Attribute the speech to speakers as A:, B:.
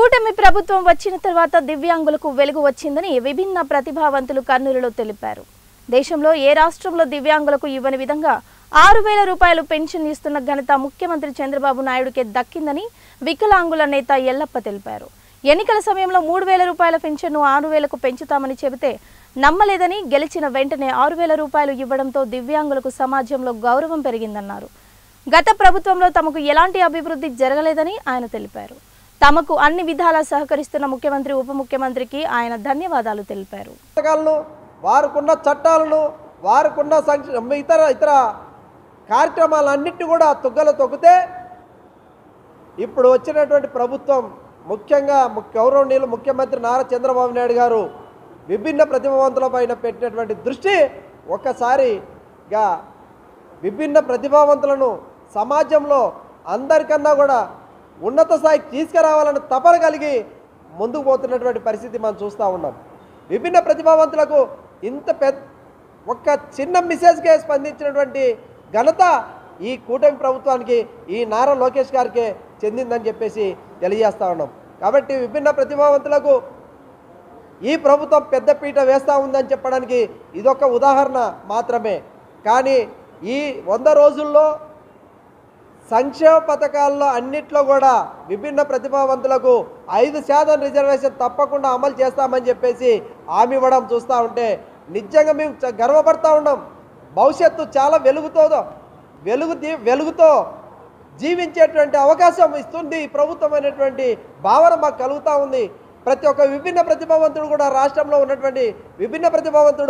A: కూటమి ప్రభుత్వం వచ్చిన తర్వాత దివ్యాంగులకు వెలుగు వచ్చిందని విభిన్న ప్రతిభావంతులు కర్నూలులో తెలిపారు దేశంలో ఏ రాష్ట్రంలో దివ్యాంగులకు ఇవ్వని విధంగా ఆరు వేల రూపాయలు పెన్షన్ ఇస్తున్న ఘనత ముఖ్యమంత్రి చంద్రబాబు నాయుడుకే దక్కిందని వికలాంగుల నేత ఎల్లప్ప తెలిపారు ఎన్నికల సమయంలో మూడు వేల రూపాయల పెన్షన్ను ఆరు వేలకు పెంచుతామని చెబితే నమ్మలేదని గెలిచిన వెంటనే ఆరు వేల రూపాయలు ఇవ్వడంతో దివ్యాంగులకు సమాజంలో గౌరవం పెరిగిందన్నారు గత ప్రభుత్వంలో తమకు ఎలాంటి అభివృద్ధి జరగలేదని ఆయన తెలిపారు తమకు అన్ని విధాలా సహకరిస్తున్న ముఖ్యమంత్రి ఉప ముఖ్యమంత్రికి ఆయన ధన్యవాదాలు తెలిపారు
B: పథకాలను వారికున్న చట్టాలను వారికున్న సంక్ష ఇతర ఇతర కార్యక్రమాలన్నింటినీ కూడా తుగ్గలు తొక్కితే ఇప్పుడు వచ్చినటువంటి ప్రభుత్వం ముఖ్యంగా ము- గౌరవనీయులు ముఖ్యమంత్రి నారా చంద్రబాబు నాయుడు గారు విభిన్న ప్రతిభావంతుల పైన పెట్టినటువంటి దృష్టి ఒక్కసారిగా విభిన్న ప్రతిభావంతులను సమాజంలో అందరికన్నా కూడా ఉన్నత స్థాయికి తీసుకురావాలని తపన కలిగి ముందుకు పోతున్నటువంటి పరిస్థితి మనం చూస్తూ ఉన్నాం విభిన్న ప్రతిభావంతులకు ఇంత పెద్ద ఒక్క చిన్న మెసేజ్కే స్పందించినటువంటి ఘనత ఈ కూటమి ప్రభుత్వానికి ఈ నారా లోకేష్ గారికే చెందిందని చెప్పేసి తెలియజేస్తా ఉన్నాం కాబట్టి విభిన్న ప్రతిభావంతులకు ఈ ప్రభుత్వం పెద్దపీట వేస్తూ ఉందని చెప్పడానికి ఇదొక ఉదాహరణ మాత్రమే కానీ ఈ వంద రోజుల్లో సంక్షేమ పథకాల్లో అన్నిట్లో కూడా విభిన్న ప్రతిభావంతులకు ఐదు శాతం రిజర్వేషన్ తప్పకుండా అమలు చేస్తామని చెప్పేసి హామీ ఇవ్వడం చూస్తూ ఉంటే నిజంగా మేము చ- గర్వపడతా ఉన్నాం భవిష్యత్తు చాలా వెలుగుతో వెలుగు దీ- వెలుగుతో జీవించేటువంటి అవకాశం ఇస్తుంది ఈ ప్రభుత్వం అనేటువంటి భావన మాకు కలుగుతూ ఉంది ప్రతి ఒక్క విభిన్న ప్రతిభావంతుడు కూడా రాష్ట్రంలో ఉన్నటువంటి విభిన్న ప్రతిభావంతుడు